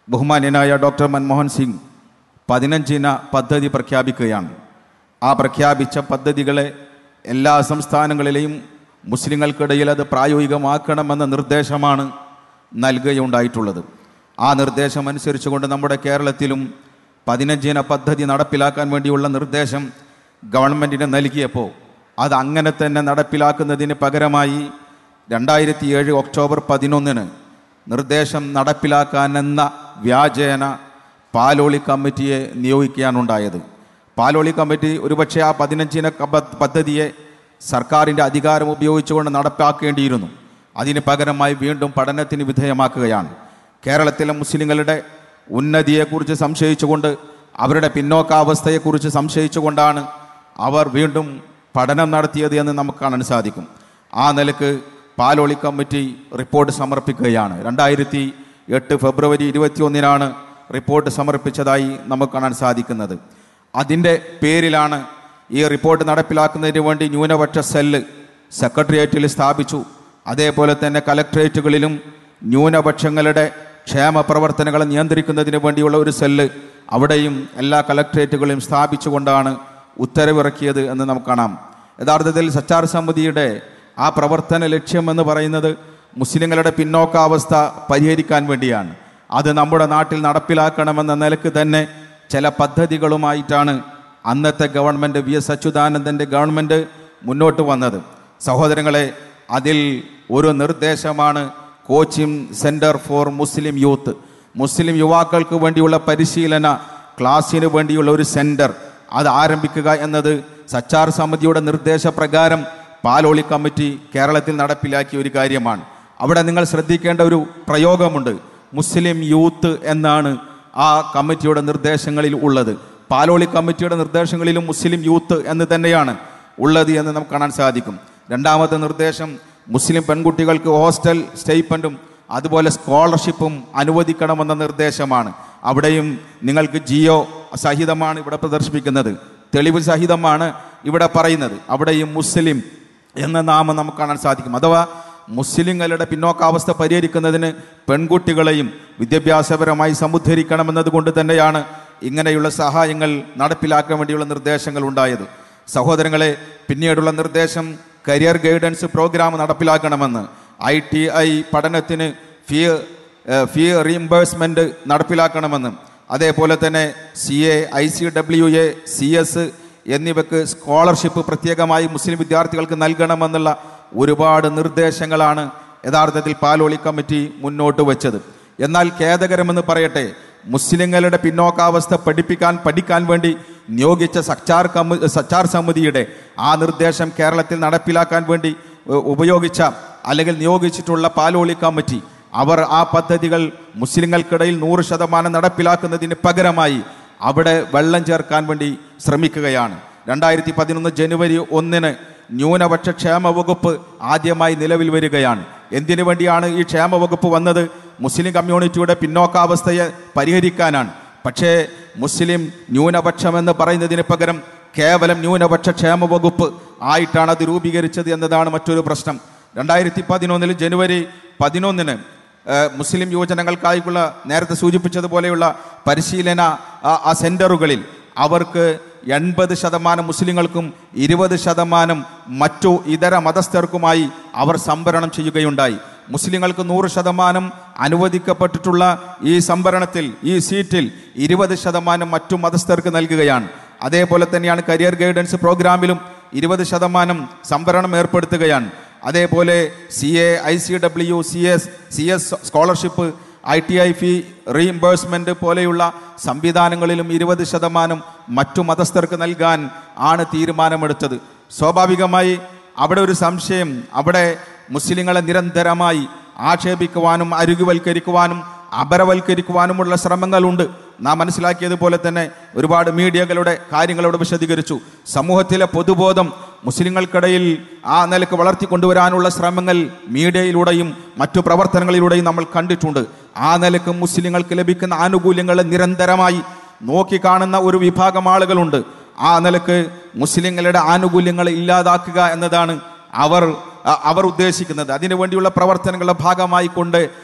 ബഹുമാന്യനായ ഡോക്ടർ മൻമോഹൻ സിംഗ് പതിനഞ്ചിന പദ്ധതി പ്രഖ്യാപിക്കുകയാണ് ആ പ്രഖ്യാപിച്ച പദ്ധതികളെ എല്ലാ സംസ്ഥാനങ്ങളിലെയും മുസ്ലിങ്ങൾക്കിടയിൽ അത് പ്രായോഗികമാക്കണമെന്ന നിർദ്ദേശമാണ് നൽകുകയുണ്ടായിട്ടുള്ളത് ആ നിർദ്ദേശം അനുസരിച്ചുകൊണ്ട് നമ്മുടെ കേരളത്തിലും പതിനഞ്ചിന പദ്ധതി നടപ്പിലാക്കാൻ വേണ്ടിയുള്ള നിർദ്ദേശം ഗവൺമെൻറ്റിന് നൽകിയപ്പോൾ അത് അങ്ങനെ തന്നെ നടപ്പിലാക്കുന്നതിന് പകരമായി രണ്ടായിരത്തി ഏഴ് ഒക്ടോബർ പതിനൊന്നിന് നിർദ്ദേശം നടപ്പിലാക്കാനെന്ന വ്യാജേന പാലോളി കമ്മിറ്റിയെ നിയോഗിക്കാനുണ്ടായത് പാലോളി കമ്മിറ്റി ഒരുപക്ഷെ ആ പതിനഞ്ചിന കപ- പദ്ധതിയെ സർക്കാരിൻ്റെ അധികാരം ഉപയോഗിച്ചുകൊണ്ട് നടപ്പാക്കേണ്ടിയിരുന്നു അതിന് പകരമായി വീണ്ടും പഠനത്തിന് വിധേയമാക്കുകയാണ് കേരളത്തിലെ മുസ്ലിങ്ങളുടെ ഉന്നതിയെക്കുറിച്ച് സംശയിച്ചുകൊണ്ട് അവരുടെ പിന്നോക്കാവസ്ഥയെക്കുറിച്ച് സംശയിച്ചുകൊണ്ടാണ് അവർ വീണ്ടും പഠനം നടത്തിയത് എന്ന് നമുക്ക് കാണാൻ സാധിക്കും ആ നിലക്ക് പാലോളി കമ്മിറ്റി റിപ്പോർട്ട് സമർപ്പിക്കുകയാണ് രണ്ടായിരത്തി എട്ട് ഫെബ്രുവരി ഇരുപത്തിയൊന്നിനാണ് റിപ്പോർട്ട് സമർപ്പിച്ചതായി നമുക്ക് കാണാൻ സാധിക്കുന്നത് അതിൻ്റെ പേരിലാണ് ഈ റിപ്പോർട്ട് നടപ്പിലാക്കുന്നതിന് വേണ്ടി ന്യൂനപക്ഷ സെല്ല് സെക്രട്ടേറിയറ്റിൽ സ്ഥാപിച്ചു അതേപോലെ തന്നെ കലക്ട്രേറ്റുകളിലും ന്യൂനപക്ഷങ്ങളുടെ ക്ഷേമ പ്രവർത്തനങ്ങൾ നിയന്ത്രിക്കുന്നതിന് വേണ്ടിയുള്ള ഒരു സെല്ല് അവിടെയും എല്ലാ കലക്ട്രേറ്റുകളിലും സ്ഥാപിച്ചുകൊണ്ടാണ് ഉത്തരവിറക്കിയത് എന്ന് നമുക്ക് കാണാം യഥാർത്ഥത്തിൽ സച്ചാർ സമിതിയുടെ ആ പ്രവർത്തന ലക്ഷ്യം എന്ന് പറയുന്നത് മുസ്ലിങ്ങളുടെ പിന്നോക്കാവസ്ഥ പരിഹരിക്കാൻ വേണ്ടിയാണ് അത് നമ്മുടെ നാട്ടിൽ നടപ്പിലാക്കണമെന്ന നിലക്ക് തന്നെ ചില പദ്ധതികളുമായിട്ടാണ് അന്നത്തെ ഗവൺമെൻറ് വി എസ് അച്യുതാനന്ദൻ്റെ ഗവൺമെൻറ് മുന്നോട്ട് വന്നത് സഹോദരങ്ങളെ അതിൽ ഒരു നിർദ്ദേശമാണ് coaching centre for Muslim youth Muslim യുവാക്കൾക്ക് വേണ്ടിയുള്ള പരിശീലന ക്ലാസ്സിന് വേണ്ടിയുള്ള ഒരു സെൻറ്റർ അത് ആരംഭിക്കുക എന്നത് സച്ചാർ സമിതിയുടെ നിർദ്ദേശപ്രകാരം പാലോളി കമ്മിറ്റി കേരളത്തിൽ നടപ്പിലാക്കിയ ഒരു കാര്യമാണ് അവിടെ നിങ്ങൾ ശ്രദ്ധിക്കേണ്ട ഒരു പ്രയോഗമുണ്ട് മുസ്ലിം യൂത്ത് എന്നാണ് ആ കമ്മിറ്റിയുടെ നിർദ്ദേശങ്ങളിൽ ഉള്ളത് പാലോളി കമ്മിറ്റിയുടെ നിർദ്ദേശങ്ങളിലും മുസ്ലിം യൂത്ത് എന്ന് തന്നെയാണ് ഉള്ളത് എന്ന് നമുക്ക് കാണാൻ സാധിക്കും രണ്ടാമത്തെ നിർദ്ദേശം മുസ്ലിം പെൺകുട്ടികൾക്ക് ഹോസ്റ്റൽ സ്റ്റൈപ്പൻറ്റും അതുപോലെ സ്കോളർഷിപ്പും അനുവദിക്കണമെന്ന നിർദ്ദേശമാണ് അവിടെയും നിങ്ങൾക്ക് ജിയോ സഹിതമാണ് ഇവിടെ പ്രദർശിപ്പിക്കുന്നത് തെളിവ് സഹിതമാണ് ഇവിടെ പറയുന്നത് അവിടെയും മുസ്ലിം എന്ന നാമം നമുക്ക് കാണാൻ സാധിക്കും അഥവാ മുസ്ലിങ്ങളുടെ പിന്നോക്കാവസ്ഥ പരിഹരിക്കുന്നതിന് പെൺകുട്ടികളെയും വിദ്യാഭ്യാസപരമായി സമുദ്ധരിക്കണമെന്നത് കൊണ്ട് തന്നെയാണ് ഇങ്ങനെയുള്ള സഹായങ്ങൾ നടപ്പിലാക്കാൻ വേണ്ടിയുള്ള നിർദ്ദേശങ്ങൾ ഉണ്ടായത് സഹോദരങ്ങളെ പിന്നീടുള്ള നിർദ്ദേശം കരിയർ ഗൈഡൻസ് പ്രോഗ്രാം നടപ്പിലാക്കണമെന്ന് ഐ ടി ഐ പഠനത്തിന് ഫീ ഏഹ്, ഫീ റീംബേഴ്സ്മെൻറ്റ് നടപ്പിലാക്കണമെന്ന് അതേപോലെ തന്നെ C A I C W A C S എന്നിവയ്ക്ക് സ്കോളർഷിപ്പ് പ്രത്യേകമായി മുസ്ലിം വിദ്യാർത്ഥികൾക്ക് നൽകണമെന്നുള്ള ഒരുപാട് നിർദ്ദേശങ്ങളാണ് യഥാർത്ഥത്തിൽ പാലോളി കമ്മിറ്റി മുന്നോട്ട് വെച്ചത് എന്നാൽ ഖേദകരമെന്ന് പറയട്ടെ മുസ്ലിങ്ങളുടെ പിന്നോക്കാവസ്ഥ പഠിപ്പിക്കാൻ പഠിക്കാൻ വേണ്ടി നിയോഗിച്ച സച്ചാർ കമ്മി സച്ചാർ സമിതിയുടെ ആ നിർദ്ദേശം കേരളത്തിൽ നടപ്പിലാക്കാൻ വേണ്ടി ഏഹ്, ഉപയോഗിച്ച അല്ലെങ്കിൽ നിയോഗിച്ചിട്ടുള്ള പാലോളി കമ്മിറ്റി അവർ ആ പദ്ധതികൾ മുസ്ലിങ്ങൾക്കിടയിൽ നൂറ് ശതമാനം നടപ്പിലാക്കുന്നതിന് പകരമായി അവിടെ വെള്ളം ചേർക്കാൻ വേണ്ടി ശ്രമിക്കുകയാണ് രണ്ടായിരത്തി പതിനൊന്ന് ജനുവരി ഒന്നിന് ന്യൂനപക്ഷ ക്ഷേമ വകുപ്പ് ആദ്യമായി നിലവിൽ വരികയാണ് എന്തിനു വേണ്ടിയാണ് ഈ ക്ഷേമ വകുപ്പ് വന്നത് മുസ്ലിം കമ്മ്യൂണിറ്റിയുടെ പിന്നോക്കാവസ്ഥയെ പരിഹരിക്കാനാണ് പക്ഷേ മുസ്ലിം ന്യൂനപക്ഷം എന്ന് പറയുന്നതിന് പകരം കേവലം ന്യൂനപക്ഷ ക്ഷേമ വകുപ്പ് ആയിട്ടാണ് അത് രൂപീകരിച്ചത് എന്നതാണ് മറ്റൊരു പ്രശ്നം രണ്ടായിരത്തി പതിനൊന്നിൽ ജനുവരി പതിനൊന്നിന് ഏഹ്, മുസ്ലിം യുവജനങ്ങൾക്കായിട്ടുള്ള നേരത്തെ സൂചിപ്പിച്ചതുപോലെയുള്ള പരിശീലന ആ- ആ സെൻറ്ററുകളിൽ അവർക്ക് എൺപത് ശതമാനം മുസ്ലിങ്ങൾക്കും ഇരുപത് ശതമാനം മറ്റു ഇതര മതസ്ഥർക്കുമായി അവർ സംവരണം ചെയ്യുകയുണ്ടായി മുസ്ലിങ്ങൾക്ക് നൂറ് ശതമാനം അനുവദിക്കപ്പെട്ടിട്ടുള്ള ഈ സംവരണത്തിൽ ഈ സീറ്റിൽ ഇരുപത് ശതമാനം മറ്റു മതസ്ഥർക്ക് നൽകുകയാണ് അതേപോലെ തന്നെയാണ് കരിയർ ഗൈഡൻസ് പ്രോഗ്രാമിലും ഇരുപത് ശതമാനം സംവരണം ഏർപ്പെടുത്തുകയാണ് അതേപോലെ C A I C W C S C S scholarship I T I fee reimbursement പോലെയുള്ള സംവിധാനങ്ങളിലും ഇരുപത് ശതമാനം മറ്റു മതസ്ഥർക്ക് നൽകാൻ ആണ് തീരുമാനമെടുത്തത് സ്വാഭാവികമായി അവിടെ ഒരു സംശയം അവിടെ മുസ്ലിങ്ങളെ നിരന്തരമായി ആക്ഷേപിക്കുവാനും അരുകുവൽക്കരിക്കുവാനും അപരവൽക്കരിക്കുവാനുമുള്ള ശ്രമങ്ങളുണ്ട് നാം മനസ്സിലാക്കിയതുപോലെ തന്നെ ഒരുപാട് മീഡിയകളുടെ കാര്യങ്ങളോട് വിശദീകരിച്ചു സമൂഹത്തിലെ പൊതുബോധം മുസ്ലിങ്ങൾക്കിടയിൽ ആ നിലക്ക് വളർത്തിക്കൊണ്ടുവരാനുള്ള ശ്രമങ്ങൾ മീഡിയയിലൂടെയും മറ്റു പ്രവർത്തനങ്ങളിലൂടെയും നമ്മൾ കണ്ടിട്ടുണ്ട് ആ നിലക്ക് മുസ്ലിങ്ങൾക്ക് ലഭിക്കുന്ന ആനുകൂല്യങ്ങളെ നിരന്തരമായി നോക്കിക്കാണുന്ന ഒരു വിഭാഗം ആളുകളുണ്ട് ആ നിലക്ക് മുസ്ലിങ്ങളുടെ ആനുകൂല്യങ്ങൾ ഇല്ലാതാക്കുക എന്നതാണ് അവർ അ- അവർ ഉദ്ദേശിക്കുന്നത് അതിനു വേണ്ടിയുള്ള പ്രവർത്തനങ്ങളുടെ ഭാഗമായി കൊണ്ട്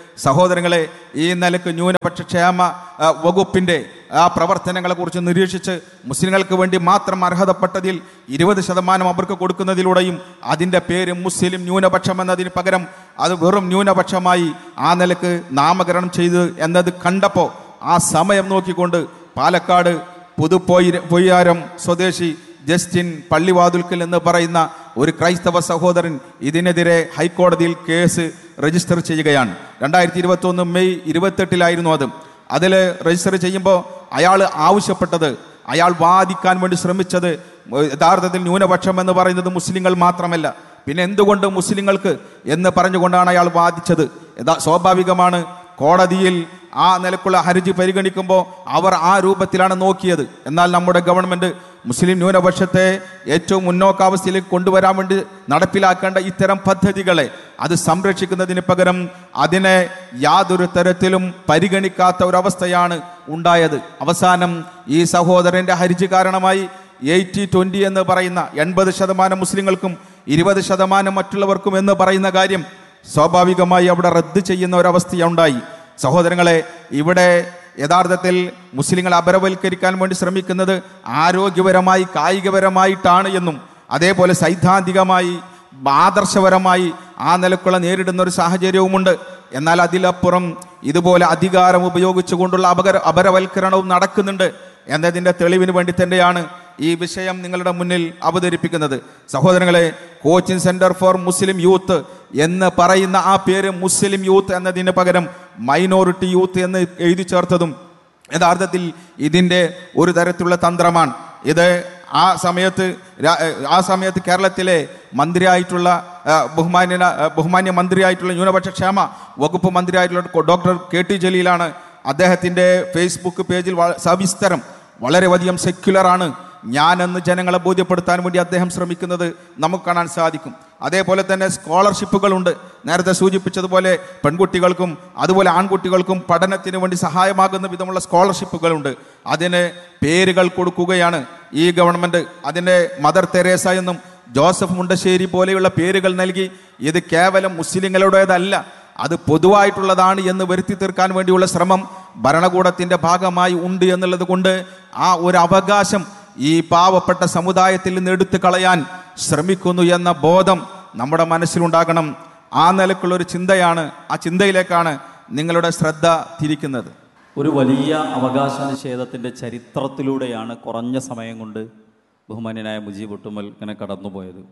സഹോദരങ്ങളെ ഈ നിലക്ക് ന്യൂനപക്ഷ ക്ഷേമ ആ, വകുപ്പിൻ്റെ ആ പ്രവർത്തനങ്ങളെക്കുറിച്ച് നിരീക്ഷിച്ച് മുസ്ലിങ്ങൾക്ക് വേണ്ടി മാത്രം അർഹതപ്പെട്ടതിൽ ഇരുപത് ശതമാനം അവർക്ക് കൊടുക്കുന്നതിലൂടെയും അതിൻ്റെ പേര് മുസ്ലിം ന്യൂനപക്ഷം എന്നതിന് പകരം അത് വെറും ന്യൂനപക്ഷമായി ആ നിലക്ക് നാമകരണം ചെയ്ത് എന്നത് കണ്ടപ്പോൾ ആ സമയം നോക്കിക്കൊണ്ട് പാലക്കാട് പുതുപ്പൊയ് പൊയ്യാരം സ്വദേശി ജസ്റ്റിൻ പള്ളിവാതുൽക്കൽ എന്ന് പറയുന്ന ഒരു ക്രൈസ്തവ സഹോദരൻ ഇതിനെതിരെ ഹൈക്കോടതിയിൽ കേസ് രജിസ്റ്റർ ചെയ്യുകയാണ് രണ്ടായിരത്തി ഇരുപത്തി ഒന്ന് മെയ് ഇരുപത്തെട്ടിലായിരുന്നു അത് അതിൽ രജിസ്റ്റർ ചെയ്യുമ്പോൾ അയാൾ ആവശ്യപ്പെട്ടത് അയാൾ വാദിക്കാൻ വേണ്ടി ശ്രമിച്ചത് യഥാർത്ഥത്തിൽ ന്യൂനപക്ഷം എന്ന് പറയുന്നത് മുസ്ലിങ്ങൾ മാത്രമല്ല പിന്നെ എന്തുകൊണ്ട് മുസ്ലിങ്ങൾക്ക് എന്ന് പറഞ്ഞുകൊണ്ടാണ് അയാൾ വാദിച്ചത് യഥാ സ്വാഭാവികമാണ് കോടതിയിൽ ആ നിലക്കുള്ള ഹർജി പരിഗണിക്കുമ്പോൾ അവർ ആ രൂപത്തിലാണ് നോക്കിയത് എന്നാൽ നമ്മുടെ ഗവൺമെന്റ് മുസ്ലിം ന്യൂനപക്ഷത്തെ ഏറ്റവും മുന്നോക്കാവസ്ഥയിലേക്ക് കൊണ്ടുവരാൻ വേണ്ടി നടപ്പിലാക്കേണ്ട ഇത്തരം പദ്ധതികളെ അത് സംരക്ഷിക്കുന്നതിന് പകരം അതിനെ യാതൊരു തരത്തിലും പരിഗണിക്കാത്ത ഒരവസ്ഥയാണ് ഉണ്ടായത് അവസാനം ഈ സഹോദരന്റെ ഹർജി കാരണമായി എയ്റ്റി ട്വന്റി എന്ന് പറയുന്ന എൺപത് ശതമാനം മുസ്ലിങ്ങൾക്കും ഇരുപത് ശതമാനം മറ്റുള്ളവർക്കും എന്ന് പറയുന്ന കാര്യം സ്വാഭാവികമായി അവിടെ റദ്ദ് ചെയ്യുന്ന ഒരവസ്ഥയുണ്ടായി സഹോദരങ്ങളെ ഇവിടെ യഥാർത്ഥത്തിൽ മുസ്ലിങ്ങളെ അപരവൽക്കരിക്കാൻ വേണ്ടി ശ്രമിക്കുന്നത് ആരോഗ്യപരമായി കായികപരമായിട്ടാണ് എന്നും അതേപോലെ സൈദ്ധാന്തികമായി ആദർശപരമായി ആ നിലക്കുള്ള നേരിടുന്ന ഒരു സാഹചര്യവുമുണ്ട് എന്നാൽ അതിലപ്പുറം ഇതുപോലെ അധികാരം ഉപയോഗിച്ചുകൊണ്ടുള്ള അപകര അപരവൽക്കരണവും നടക്കുന്നുണ്ട് എന്നതിൻ്റെ തെളിവിന് വേണ്ടി തന്നെയാണ് ഈ വിഷയം നിങ്ങളുടെ മുന്നിൽ അവതരിപ്പിക്കുന്നത് സഹോദരങ്ങളെ coaching centre for Muslim youth എന്ന് പറയുന്ന ആ പേര് മുസ്ലിം യൂത്ത് എന്നതിന് പകരം മൈനോറിറ്റി യൂത്ത് എന്ന് എഴുതി ചേർത്തതും യഥാർത്ഥത്തിൽ ഇതിൻ്റെ ഒരു തരത്തിലുള്ള തന്ത്രമാണ് ഇത് ആ സമയത്ത് രാ- ആ സമയത്ത് കേരളത്തിലെ മന്ത്രിയായിട്ടുള്ള ആ, ബഹുമാന്യ ബഹുമാന്യ മന്ത്രിയായിട്ടുള്ള ന്യൂനപക്ഷ ക്ഷേമ വകുപ്പ് മന്ത്രിയായിട്ടുള്ള ഡോക്ടർ കെ ടി ജലീലാണ് അദ്ദേഹത്തിൻ്റെ ഫേസ്ബുക്ക് പേജിൽ വ- സവിസ്തരം വളരെയധികം സെക്യുലറാണ് ഞാനെന്ന് ജനങ്ങളെ ബോധ്യപ്പെടുത്താൻ വേണ്ടി അദ്ദേഹം ശ്രമിക്കുന്നത് നമുക്ക് കാണാൻ സാധിക്കും അതേപോലെ തന്നെ സ്കോളർഷിപ്പുകളുണ്ട് നേരത്തെ സൂചിപ്പിച്ചതുപോലെ പെൺകുട്ടികൾക്കും അതുപോലെ ആൺകുട്ടികൾക്കും പഠനത്തിന് വേണ്ടി സഹായമാകുന്ന വിധമുള്ള സ്കോളർഷിപ്പുകളുണ്ട് അതിന് പേരുകൾ കൊടുക്കുകയാണ് ഈ ഗവൺമെൻറ് അതിൻ്റെ മദർ തെരേസ എന്നും ജോസഫ് മുണ്ടശ്ശേരി പോലെയുള്ള പേരുകൾ നൽകി ഇത് കേവലം മുസ്ലിങ്ങളുടേതല്ല അത് പൊതുവായിട്ടുള്ളതാണ് എന്ന് വരുത്തി തീർക്കാൻ വേണ്ടിയുള്ള ശ്രമം ഭരണകൂടത്തിന്റെ ഭാഗമായി ഉണ്ട് എന്നുള്ളത് കൊണ്ട് ആ ഒരു അവകാശം ഈ പാവപ്പെട്ട സമുദായത്തിൽ നിന്ന് എടുത്തു കളയാൻ ശ്രമിക്കുന്നു എന്ന ബോധം നമ്മുടെ മനസ്സിലുണ്ടാകണം ആ നിലക്കുള്ള ഒരു ചിന്തയാണ് ആ ചിന്തയിലേക്കാണ് നിങ്ങളുടെ ശ്രദ്ധ തിരിക്കുന്നത് ഒരു വലിയ അവകാശ നിഷേധത്തിൻ്റെ ചരിത്രത്തിലൂടെയാണ് കുറഞ്ഞ സമയം കൊണ്ട് ബഹുമാന്യനായ മുജീബ് ഒട്ടുമൽ ഇങ്ങനെ കടന്നുപോയത്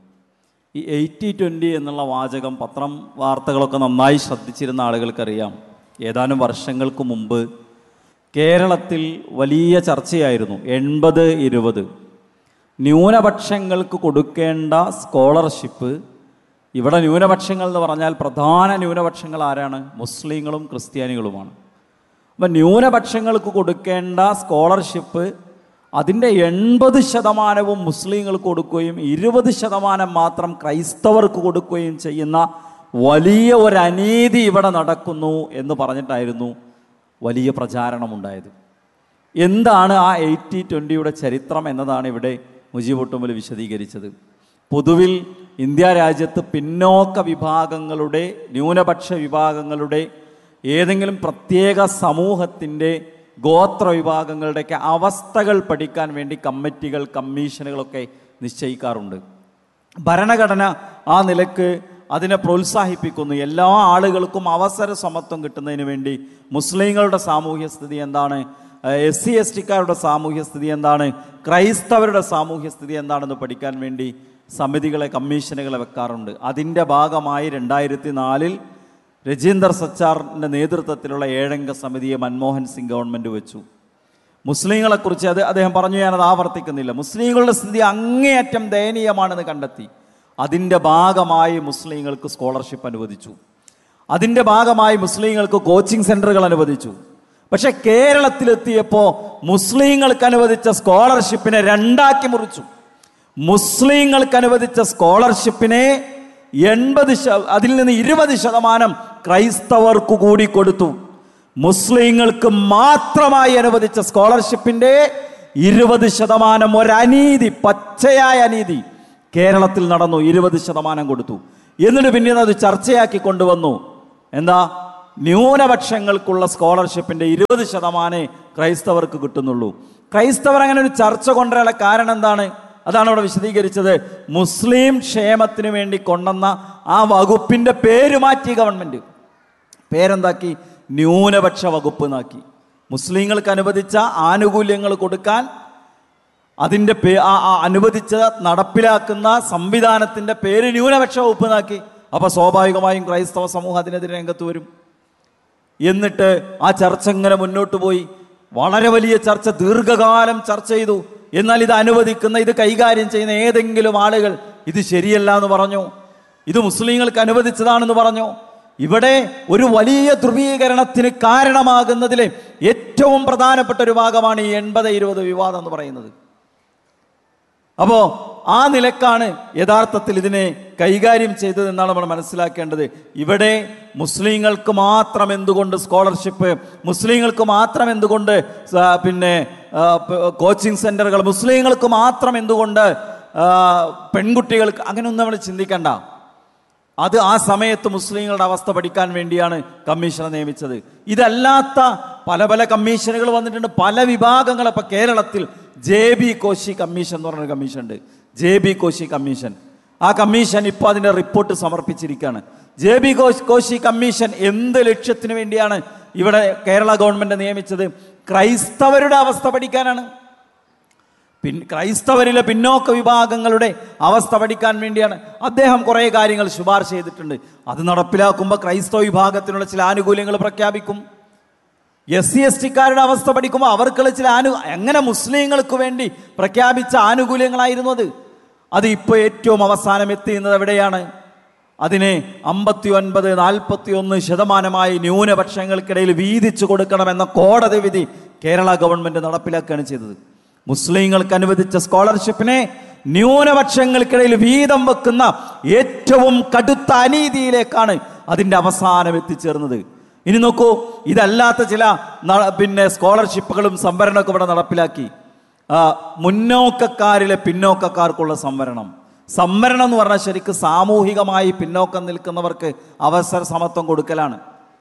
ഈ എയ്റ്റി ട്വൻ്റി എന്നുള്ള വാചകം പത്രം വാർത്തകളൊക്കെ നന്നായി ശ്രദ്ധിച്ചിരുന്ന ആളുകൾക്കറിയാം ഏതാനും വർഷങ്ങൾക്ക് മുമ്പ് കേരളത്തിൽ വലിയ ചർച്ചയായിരുന്നു എൺപത് ഇരുപത് ന്യൂനപക്ഷങ്ങൾക്ക് കൊടുക്കേണ്ട സ്കോളർഷിപ്പ് ഇവിടെ ന്യൂനപക്ഷങ്ങൾ എന്ന് പറഞ്ഞാൽ പ്രധാന ന്യൂനപക്ഷങ്ങൾ ആരാണ് മുസ്ലിങ്ങളും ക്രിസ്ത്യാനികളുമാണ് അപ്പം ന്യൂനപക്ഷങ്ങൾക്ക് കൊടുക്കേണ്ട സ്കോളർഷിപ്പ് അതിൻ്റെ എൺപത് ശതമാനവും മുസ്ലിങ്ങൾക്ക് കൊടുക്കുകയും ഇരുപത് ശതമാനം മാത്രം ക്രൈസ്തവർക്ക് കൊടുക്കുകയും ചെയ്യുന്ന വലിയ ഒരു അനീതി ഇവിടെ നടക്കുന്നു എന്ന് പറഞ്ഞിട്ടായിരുന്നു വലിയ പ്രചാരണമുണ്ടായത് എന്താണ് ആ എയ്റ്റി ട്വൻ്റിയുടെ ചരിത്രം എന്നതാണ് ഇവിടെ മുജീബ് ഒട്ടുമൽ വിശദീകരിച്ചത് പൊതുവിൽ ഇന്ത്യ രാജ്യത്ത് പിന്നോക്ക വിഭാഗങ്ങളുടെ ന്യൂനപക്ഷ വിഭാഗങ്ങളുടെ ഏതെങ്കിലും പ്രത്യേക സമൂഹത്തിൻ്റെ ഗോത്ര വിഭാഗങ്ങളുടെയൊക്കെ അവസ്ഥകൾ പഠിക്കാൻ വേണ്ടി കമ്മിറ്റികൾ കമ്മീഷനുകളൊക്കെ നിശ്ചയിക്കാറുണ്ട് ഭരണഘടന ആ നിലക്ക് അതിനെ പ്രോത്സാഹിപ്പിക്കുന്നു എല്ലാ ആളുകൾക്കും അവസര സമത്വം കിട്ടുന്നതിന് വേണ്ടി മുസ്ലിങ്ങളുടെ സാമൂഹ്യ സ്ഥിതി എന്താണ് എസ് സി എസ് ടിക്കാരുടെ സാമൂഹ്യ സ്ഥിതി എന്താണ് ക്രൈസ്തവരുടെ സാമൂഹ്യ സ്ഥിതി എന്താണെന്ന് പഠിക്കാൻ വേണ്ടി സമിതികളെ കമ്മീഷനുകളെ വെക്കാറുണ്ട് അതിൻ്റെ ഭാഗമായി രണ്ടായിരത്തി നാലിൽ രജീന്ദർ സച്ചാറിൻ്റെ നേതൃത്വത്തിലുള്ള ഏഴംഗ സമിതിയെ മൻമോഹൻ സിംഗ് ഗവൺമെൻറ് വെച്ചു മുസ്ലിങ്ങളെക്കുറിച്ച് അത് അദ്ദേഹം പറഞ്ഞു ഞാനത് ആവർത്തിക്കുന്നില്ല മുസ്ലിങ്ങളുടെ സ്ഥിതി അങ്ങേയറ്റം ദയനീയമാണെന്ന് കണ്ടെത്തി അതിൻ്റെ ഭാഗമായി മുസ്ലിങ്ങൾക്ക് സ്കോളർഷിപ്പ് അനുവദിച്ചു അതിൻ്റെ ഭാഗമായി മുസ്ലിങ്ങൾക്ക് കോച്ചിങ് സെൻ്ററുകൾ അനുവദിച്ചു പക്ഷെ കേരളത്തിലെത്തിയപ്പോൾ മുസ്ലിങ്ങൾക്ക് അനുവദിച്ച സ്കോളർഷിപ്പിനെ രണ്ടാക്കി മുറിച്ചു മുസ്ലിങ്ങൾക്ക് അനുവദിച്ച സ്കോളർഷിപ്പിനെ എൺപത് ശ- അതിൽ നിന്ന് ഇരുപത് ശതമാനം ക്രൈസ്തവർക്ക് കൂടി കൊടുത്തു മുസ്ലിങ്ങൾക്ക് മാത്രമായി അനുവദിച്ച സ്കോളർഷിപ്പിന്റെ ഇരുപത് ശതമാനം ഒരനീതി പച്ചയായ അനീതി കേരളത്തിൽ നടന്നു ഇരുപത് ശതമാനം കൊടുത്തു എന്നിട്ട് പിന്നീട് അത് ചർച്ചയാക്കി കൊണ്ടുവന്നു എന്താ ന്യൂനപക്ഷങ്ങൾക്കുള്ള സ്കോളർഷിപ്പിന്റെ ഇരുപത് ശതമാനേ ക്രൈസ്തവർക്ക് കിട്ടുന്നുള്ളൂ ക്രൈസ്തവർ അങ്ങനെ ഒരു ചർച്ച കൊണ്ടുവരാനുള്ള കാരണം എന്താണ് അതാണ് അവിടെ വിശദീകരിച്ചത് മുസ്ലിം ക്ഷേമത്തിന് വേണ്ടി കൊണ്ടുവന്ന ആ വകുപ്പിന്റെ പേര് മാറ്റി ഗവൺമെന്റ് പേരെന്താക്കി ന്യൂനപക്ഷ വകുപ്പ് എന്നാക്കി മുസ്ലിങ്ങൾക്ക് അനുവദിച്ച ആനുകൂല്യങ്ങൾ കൊടുക്കാൻ അതിൻ്റെ പേ ആ ആ അനുവദിച്ച നടപ്പിലാക്കുന്ന സംവിധാനത്തിൻ്റെ പേര് ന്യൂനപക്ഷ വകുപ്പ് എന്നാക്കി അപ്പോൾ സ്വാഭാവികമായും ക്രൈസ്തവ സമൂഹം അതിനെതിരെ രംഗത്ത് വരും എന്നിട്ട് ആ ചർച്ച ഇങ്ങനെ മുന്നോട്ട് പോയി വളരെ വലിയ ചർച്ച ദീർഘകാലം ചർച്ച ചെയ്തു എന്നാൽ ഇത് അനുവദിക്കുന്ന ഇത് കൈകാര്യം ചെയ്യുന്ന ഏതെങ്കിലും ആളുകൾ ഇത് ശരിയല്ല എന്ന് പറഞ്ഞു ഇത് മുസ്ലിങ്ങൾക്ക് അനുവദിച്ചതാണെന്ന് പറഞ്ഞു ഇവിടെ ഒരു വലിയ ധ്രുവീകരണത്തിന് കാരണമാകുന്നതിലെ ഏറ്റവും പ്രധാനപ്പെട്ട ഒരു ഭാഗമാണ് ഈ എൺപത് ഇരുപത് വിവാദം എന്ന് പറയുന്നത് അപ്പോൾ ആ നിലക്കാണ് യഥാർത്ഥത്തിൽ ഇതിനെ കൈകാര്യം ചെയ്തതെന്നാണ് നമ്മൾ മനസ്സിലാക്കേണ്ടത് ഇവിടെ മുസ്ലിങ്ങൾക്ക് മാത്രം എന്തുകൊണ്ട് സ്കോളർഷിപ്പ് മുസ്ലിങ്ങൾക്ക് മാത്രം എന്തുകൊണ്ട് സ- പിന്നെ ആ, പ- കോച്ചിങ് സെന്ററുകൾ മുസ്ലിങ്ങൾക്ക് മാത്രം എന്തുകൊണ്ട് ആ, പെൺകുട്ടികൾക്ക് അങ്ങനെയൊന്നും നമ്മൾ ചിന്തിക്കണ്ട അത് ആ സമയത്ത് മുസ്ലിങ്ങളുടെ അവസ്ഥ പഠിക്കാൻ വേണ്ടിയാണ് കമ്മീഷനെ നിയമിച്ചത് ഇതല്ലാത്ത പല പല കമ്മീഷനുകൾ വന്നിട്ടുണ്ട് പല വിഭാഗങ്ങൾ ഇപ്പൊ കേരളത്തിൽ ജെ ബി കോശി കമ്മീഷൻ എന്ന് പറഞ്ഞൊരു കമ്മീഷൻ ഉണ്ട് ജെ ബി കോശി കമ്മീഷൻ ആ കമ്മീഷൻ ഇപ്പോൾ അതിന്റെ റിപ്പോർട്ട് സമർപ്പിച്ചിരിക്കുകയാണ് ജെ ബി കോശ് കോശി കമ്മീഷൻ എന്ത് ലക്ഷ്യത്തിന് വേണ്ടിയാണ് ഇവിടെ കേരള ഗവൺമെന്റ് നിയമിച്ചത് ക്രൈസ്തവരുടെ അവസ്ഥ പഠിക്കാനാണ് പിൻ ക്രൈസ്തവരിലെ പിന്നോക്ക വിഭാഗങ്ങളുടെ അവസ്ഥ പഠിക്കാൻ വേണ്ടിയാണ് അദ്ദേഹം കുറേ കാര്യങ്ങൾ ശുപാർശ ചെയ്തിട്ടുണ്ട് അത് നടപ്പിലാക്കുമ്പോൾ ക്രൈസ്തവ വിഭാഗത്തിനുള്ള ചില ആനുകൂല്യങ്ങൾ പ്രഖ്യാപിക്കും എസ് സി എസ് ടിക്കാരുടെ അവസ്ഥ പഠിക്കുമ്പോൾ അവർക്കുള്ള ചില ആനു എങ്ങനെ മുസ്ലിങ്ങൾക്ക് വേണ്ടി പ്രഖ്യാപിച്ച ആനുകൂല്യങ്ങളായിരുന്നു അത് അത് ഇപ്പോൾ ഏറ്റവും അവസാനം എത്തിയുന്നത് എവിടെയാണ് അതിനെ അമ്പത്തി ഒൻപത് നാൽപ്പത്തി ഒന്ന് ശതമാനമായി ന്യൂനപക്ഷങ്ങൾക്കിടയിൽ വീതിച്ചു കൊടുക്കണമെന്ന കോടതി വിധി കേരള ഗവൺമെന്റ് നടപ്പിലാക്കുകയാണ് ചെയ്തത് മുസ്ലിങ്ങൾക്ക് അനുവദിച്ച സ്കോളർഷിപ്പിനെ ന്യൂനപക്ഷങ്ങൾക്കിടയിൽ വീതം വെക്കുന്ന ഏറ്റവും കടുത്ത അനീതിയിലേക്കാണ് അതിന്റെ അവസാനം എത്തിച്ചേർന്നത് ഇനി നോക്കൂ ഇതല്ലാത്ത ചില ന- പിന്നെ സ്കോളർഷിപ്പുകളും സംവരണമൊക്കെ ഇവിടെ നടപ്പിലാക്കി ആ, മുന്നോക്കക്കാരിലെ പിന്നോക്കക്കാർക്കുള്ള സംവരണം സംവരണം എന്ന് പറഞ്ഞാൽ ശരിക്കും സാമൂഹികമായി പിന്നോക്കം നിൽക്കുന്നവർക്ക് അവസര സമത്വം കൊടുക്കലാണ്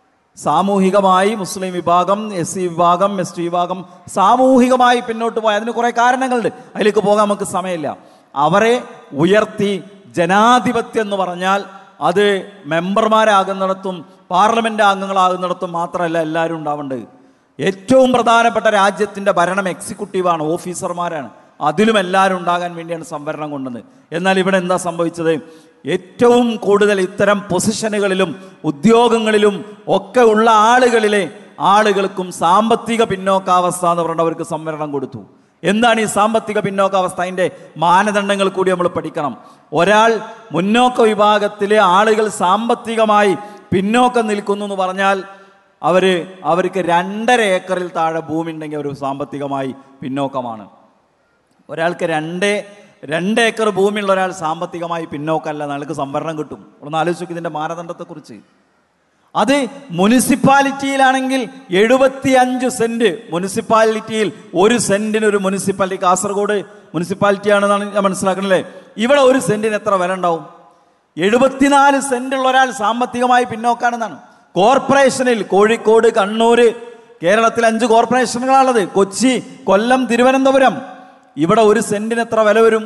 സാമൂഹികമായി മുസ്ലിം വിഭാഗം എസ് സി വിഭാഗം എസ് ടി വിഭാഗം സാമൂഹികമായി പിന്നോട്ട് പോയി അതിന് കുറേ കാരണങ്ങളുണ്ട് അതിലേക്ക് പോകാൻ നമുക്ക് സമയമില്ല അവരെ ഉയർത്തി ജനാധിപത്യം എന്ന് പറഞ്ഞാൽ അത് മെമ്പർമാരാകുന്നിടത്തും പാർലമെന്റ് അംഗങ്ങളാകുന്നിടത്തും മാത്രമല്ല എല്ലാവരും ഉണ്ടാവേണ്ടത് ഏറ്റവും പ്രധാനപ്പെട്ട രാജ്യത്തിന്റെ ഭരണം എക്സിക്യൂട്ടീവാണ് ഓഫീസർമാരാണ് അതിലും എല്ലാവരും ഉണ്ടാകാൻ വേണ്ടിയാണ് സംവരണം കൊണ്ടത് എന്നാൽ ഇവിടെ എന്താ സംഭവിച്ചത് ഏറ്റവും കൂടുതൽ ഇത്തരം പൊസിഷനുകളിലും ഉദ്യോഗങ്ങളിലും ഒക്കെ ഉള്ള ആളുകളിലെ ആളുകൾക്കും സാമ്പത്തിക പിന്നോക്കാവസ്ഥ എന്ന് പറഞ്ഞിട്ട് അവർക്ക് സംവരണം കൊടുത്തു എന്താണ് ഈ സാമ്പത്തിക പിന്നോക്കാവസ്ഥ അതിൻ്റെ മാനദണ്ഡങ്ങൾ കൂടി നമ്മൾ പഠിക്കണം ഒരാൾ മുന്നോക്ക വിഭാഗത്തിലെ ആളുകൾ സാമ്പത്തികമായി പിന്നോക്കം നിൽക്കുന്നു എന്ന് പറഞ്ഞാൽ അവര് അവർക്ക് രണ്ടര ഏക്കറിൽ താഴെ ഭൂമി ഉണ്ടെങ്കിൽ അവർ സാമ്പത്തികമായി പിന്നോക്കമാണ് ഒരാൾക്ക് രണ്ട് രണ്ട് ഏക്കർ ഭൂമിയുള്ള ഒരാൾ സാമ്പത്തികമായി പിന്നോക്കമല്ല അയാൾക്ക് സംവരണം കിട്ടും ഒന്ന് ആലോചിച്ചു ഇതിന്റെ മാനദണ്ഡത്തെക്കുറിച്ച് അത് മുനിസിപ്പാലിറ്റിയിലാണെങ്കിൽ എഴുപത്തി അഞ്ച് സെന്റ് മുനിസിപ്പാലിറ്റിയിൽ ഒരു സെന്റിന് ഒരു മുനിസിപ്പാലിറ്റി കാസർഗോഡ് മുനിസിപ്പാലിറ്റി ആണെന്നാണ് ഞാൻ മനസ്സിലാക്കണല്ലേ ഇവിടെ ഒരു സെന്റിന് എത്ര വില ഉണ്ടാവും എഴുപത്തിനാല് സെന്റ് ഉള്ള ഒരാൾ സാമ്പത്തികമായി പിന്നോക്കാണെന്നാണ് കോർപ്പറേഷനിൽ കോഴിക്കോട് കണ്ണൂര് കേരളത്തിൽ അഞ്ച് കോർപ്പറേഷനുകളാണുള്ളത് കൊച്ചി കൊല്ലം തിരുവനന്തപുരം ഇവിടെ ഒരു സെന്റിന് എത്ര വില വരും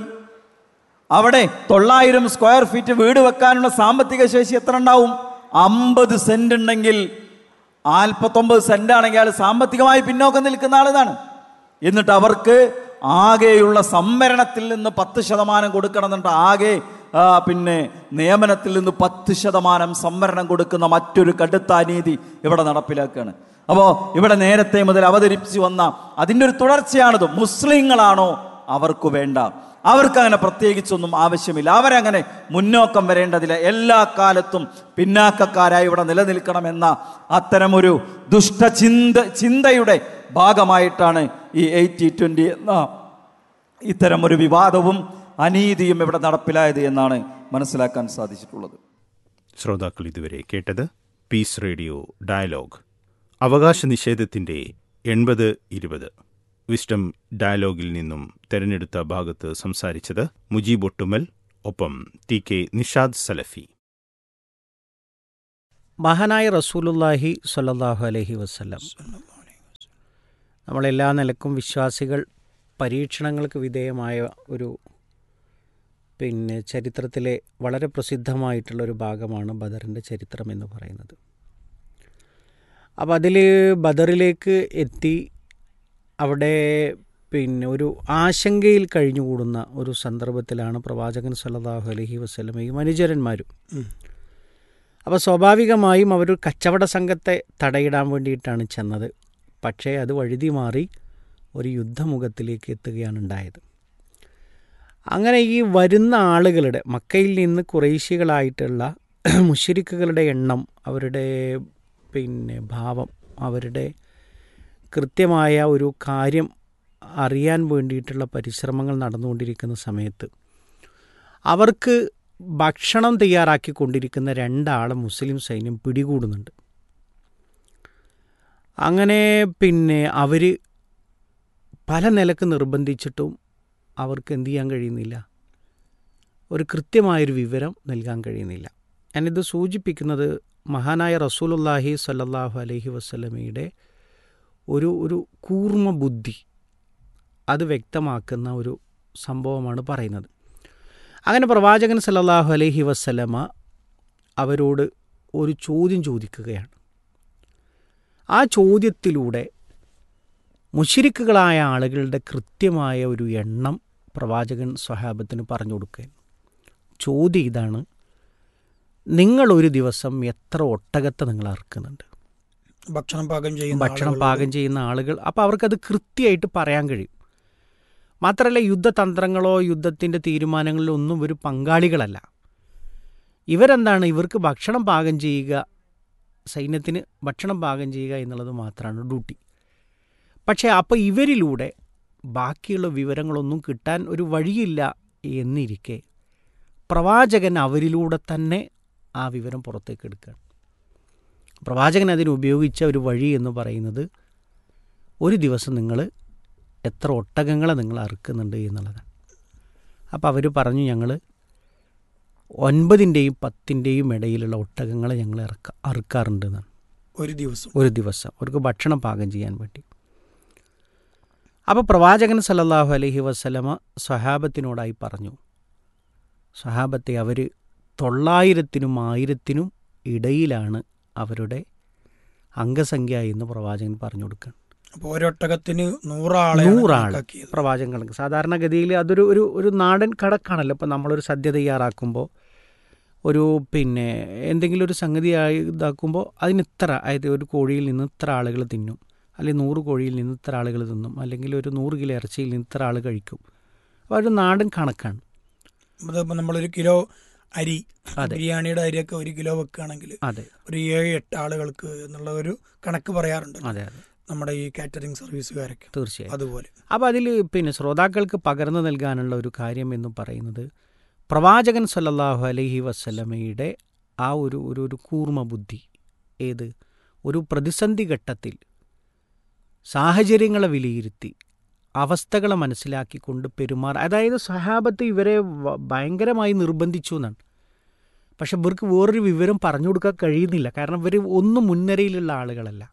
അവിടെ തൊള്ളായിരം സ്ക്വയർ ഫീറ്റ് വീട് വെക്കാനുള്ള സാമ്പത്തിക ശേഷി എത്ര ഉണ്ടാവും അമ്പത് സെന്റ് ഉണ്ടെങ്കിൽ നാൽപ്പത്തൊമ്പത് സെന്റ് ആണെങ്കിൽ അയാൾ സാമ്പത്തികമായി പിന്നോക്കം നിൽക്കുന്ന ആളിതാണ് എന്നിട്ട് അവർക്ക് ആകെയുള്ള സംവരണത്തിൽ നിന്ന് പത്ത് ശതമാനം കൊടുക്കണം എന്നിട്ട് ആകെ ആ, പിന്നെ നിയമനത്തിൽ നിന്ന് പത്ത് ശതമാനം സംവരണം കൊടുക്കുന്ന മറ്റൊരു കടുത്ത അനീതി ഇവിടെ നടപ്പിലാക്കുകയാണ് അപ്പോൾ ഇവിടെ നേരത്തെ മുതൽ അവതരിപ്പിച്ചു വന്ന അതിൻ്റെ ഒരു തുടർച്ചയാണിത് മുസ്ലിങ്ങളാണോ അവർക്ക് വേണ്ട അവർക്ക് അങ്ങനെ പ്രത്യേകിച്ചൊന്നും ആവശ്യമില്ല അവരങ്ങനെ മുന്നോക്കം വരേണ്ടതില്ല എല്ലാ കാലത്തും പിന്നാക്കക്കാരായി ഇവിടെ നിലനിൽക്കണമെന്ന അത്തരമൊരു ദുഷ്ടചിന്ത ചിന്തയുടെ ഭാഗമായിട്ടാണ് ഈ എയ്റ്റി ട്വൻ്റി എന്ന ഇത്തരം ഒരു വിവാദവും അനീതിയും ഇവിടെ നടപ്പിലായത് എന്നാണ് മനസ്സിലാക്കാൻ സാധിച്ചിട്ടുള്ളത് ശ്രോതാക്കൾ ഇതുവരെ കേട്ടത് പീസ് റേഡിയോ ഡയലോഗ് അവകാശ നിഷേധത്തിന്റെ എൺപത് ഇരുപത് വിസ്റ്റം ഡയലോഗിൽ നിന്നും തെരഞ്ഞെടുത്ത ഭാഗത്ത് സംസാരിച്ചത് മുജീബ് ഒട്ടുമൽ ഒപ്പം ടി കെ നിഷാദ് സലഫി മഹാനായ റസൂലുല്ലാഹി സ്വല്ലല്ലാഹു അലൈഹി വസല്ലം നമ്മളെല്ലാ നിലക്കും വിശ്വാസികൾ പരീക്ഷണങ്ങൾക്ക് വിധേയമായ ഒരു പിന്നെ ചരിത്രത്തിലെ വളരെ പ്രസിദ്ധമായിട്ടുള്ള ഒരു ഭാഗമാണ് ബദറിൻ്റെ ചരിത്രം എന്ന് പറയുന്നത് അപ്പോൾ അതിൽ ബദറിലേക്ക് എത്തി അവിടെ പിന്നെ ഒരു ആശങ്കയിൽ കഴിഞ്ഞുകൂടുന്ന ഒരു സന്ദർഭത്തിലാണ് പ്രവാചകൻ സല്ലല്ലാഹു അലൈഹി വസല്ലമയും അനുചരന്മാരും അപ്പോൾ സ്വാഭാവികമായും അവർ കച്ചവട സംഘത്തെ തടയിടാൻ വേണ്ടിയിട്ടാണ് ചെന്നത് പക്ഷേ അത് വഴുതി മാറി ഒരു യുദ്ധമുഖത്തിലേക്ക് എത്തുകയാണ് ഉണ്ടായത് അങ്ങനെ ഈ വരുന്ന ആളുകളുടെ മക്കയിൽ നിന്ന് കുറേശ്യകളായിട്ടുള്ള മുഷിരിക്കുകളുടെ എണ്ണം അവരുടെ പിന്നെ ഭാവം അവരുടെ കൃത്യമായ ഒരു കാര്യം അറിയാൻ വേണ്ടിയിട്ടുള്ള പരിശ്രമങ്ങൾ നടന്നുകൊണ്ടിരിക്കുന്ന സമയത്ത് അവർക്ക് ഭക്ഷണം തയ്യാറാക്കിക്കൊണ്ടിരിക്കുന്ന രണ്ടാളെ മുസ്ലിം സൈന്യം പിടികൂടുന്നുണ്ട് അങ്ങനെ പിന്നെ അവർ പല നിലക്ക് നിർബന്ധിച്ചിട്ടും അവർക്ക് എന്ത് ചെയ്യാൻ കഴിയുന്നില്ല ഒരു കൃത്യമായൊരു വിവരം നൽകാൻ കഴിയുന്നില്ല ഞാനിത് സൂചിപ്പിക്കുന്നത് മഹാനായ റസൂലുല്ലാഹി സല്ലല്ലാഹു അലൈഹി വസ്ലമയുടെ ഒരു ഒരു കൂർമ്മ ബുദ്ധി അത് വ്യക്തമാക്കുന്ന ഒരു സംഭവമാണ് പറയുന്നത് അങ്ങനെ പ്രവാചകൻ സല്ലല്ലാഹു അലൈഹി വസ്ലമ അവരോട് ഒരു ചോദ്യം ചോദിക്കുകയാണ് ആ ചോദ്യത്തിലൂടെ മുഷിരിക്കുകളായ ആളുകളുടെ കൃത്യമായ ഒരു എണ്ണം പ്രവാചകൻ സ്വഹാബത്തിന് പറഞ്ഞു കൊടുക്കുകയാണ് ചോദ്യം ഇതാണ് നിങ്ങൾ ഒരു ദിവസം എത്ര ഒട്ടകത്തെ നിങ്ങൾ അറുക്കുന്നുണ്ട് ഭക്ഷണം പാകം ചെയ്യുന്ന ഭക്ഷണം ആളുകളോട് പാകം ചെയ്യുന്ന ആളുകൾ അപ്പോൾ അവർക്കത് കൃത്യമായിട്ട് പറയാൻ കഴിയും മാത്രമല്ല യുദ്ധതന്ത്രങ്ങളോ യുദ്ധത്തിൻ്റെ തീരുമാനങ്ങളിലോ ഒന്നും ഒരു പങ്കാളികളല്ല ഇവരെന്താണ് ഇവർക്ക് ഭക്ഷണം പാകം ചെയ്യുക സൈന്യത്തിന് ഭക്ഷണം പാകം ചെയ്യുക എന്നുള്ളത് മാത്രമാണ് ഡ്യൂട്ടി പക്ഷേ അപ്പോൾ ഇവരിലൂടെ ബാക്കിയുള്ള വിവരങ്ങളൊന്നും കിട്ടാൻ ഒരു വഴിയില്ല എന്നിരിക്കെ പ്രവാചകൻ അവരിലൂടെ തന്നെ ആ വിവരം പുറത്തേക്ക് എടുക്കുകയാണ് പ്രവാചകൻ അതിന് ഉപയോഗിച്ച ഒരു വഴി എന്ന് പറയുന്നത് ഒരു ദിവസം നിങ്ങൾ എത്ര ഒട്ടകങ്ങളെ നിങ്ങൾ അറുക്കുന്നുണ്ട് എന്നുള്ളതാണ് അപ്പോൾ അവർ പറഞ്ഞു ഞങ്ങൾ ഒൻപതിൻ്റെയും പത്തിൻ്റെയും ഇടയിലുള്ള ഒട്ടകങ്ങളെ ഞങ്ങൾ ഇറക്ക അറുക്കാറുണ്ട് എന്നാണ് ഒരു ദിവസം ഒരു ദിവസം അവർക്ക് ഭക്ഷണം പാകം ചെയ്യാൻ വേണ്ടി അപ്പോൾ പ്രവാചകൻ സല്ലല്ലാഹു അലൈഹി വസല്ലമ സ്വഹാബത്തിനോടായി പറഞ്ഞു സ്വഹാബത്തെ അവർ തൊള്ളായിരത്തിനും ആയിരത്തിനും ഇടയിലാണ് അവരുടെ അംഗസംഖ്യ എന്ന് പ്രവാചകൻ പറഞ്ഞു കൊടുക്കുകയാണ് അപ്പോൾ ഒരൊട്ടകത്തിന് നൂറാളെ നൂറാൾ പ്രവാചകൻ കണക്ക് സാധാരണഗതിയിൽ അതൊരു ഒരു ഒരു നാടൻ കടക്കാണല്ലോ ഇപ്പം നമ്മളൊരു സദ്യ തയ്യാറാക്കുമ്പോൾ ഒരു പിന്നെ എന്തെങ്കിലും ഒരു സംഗതി ആയി ഇതാക്കുമ്പോൾ അതിന് ഇത്ര അതായത് ഒരു കോഴിയിൽ നിന്ന് ഇത്ര ആളുകൾ തിന്നും അല്ലെങ്കിൽ നൂറ് കോഴിയിൽ നിന്ന് ഇത്ര ആളുകൾ തിന്നും അല്ലെങ്കിൽ ഒരു നൂറ് കിലോ ഇറച്ചിയിൽ നിന്ന് ഇത്ര ആൾ കഴിക്കും അപ്പോൾ ഒരു നാടൻ കണക്കാണ് അതിപ്പോ നമ്മളൊരു കിലോ അരി അതെ. ബിരിയാണിയുടെ അരിയൊക്കെ ഒരു കിലോ വെക്കുകയാണെങ്കിൽ അതെ ഒരു ഏഴ് എട്ട് ആളുകൾക്ക് എന്നുള്ള ഒരു കണക്ക് പറയാറുണ്ട് അതെ അതെ നമ്മുടെ ഈ കാറ്ററിംഗ് സർവീസുകാരൊക്കെ തീർച്ചയായും അതുപോലെ അപ്പോൾ അതിൽ പിന്നെ ശ്രോതാക്കൾക്ക് പകർന്നു നൽകാനുള്ള ഒരു കാര്യം എന്ന് പറയുന്നത് പ്രവാചകൻ സല്ലല്ലാഹു അലൈഹി വസ്ലമയുടെ ആ ഒരു ഒരു ഒരു കൂർമ്മ ബുദ്ധി ഏത് ഒരു പ്രതിസന്ധി ഘട്ടത്തിൽ സാഹചര്യങ്ങളെ വിലയിരുത്തി അവസ്ഥകളെ മനസ്സിലാക്കിക്കൊണ്ട് പെരുമാറ അതായത് സഹാബത്ത് ഇവരെ വ- ഭയങ്കരമായി നിർബന്ധിച്ചു എന്നാണ് പക്ഷെ ഇവർക്ക് വേറൊരു വിവരം പറഞ്ഞു കൊടുക്കാൻ കഴിയുന്നില്ല കാരണം ഇവർ ഒന്നും മുൻനിരയിലുള്ള ആളുകളല്ല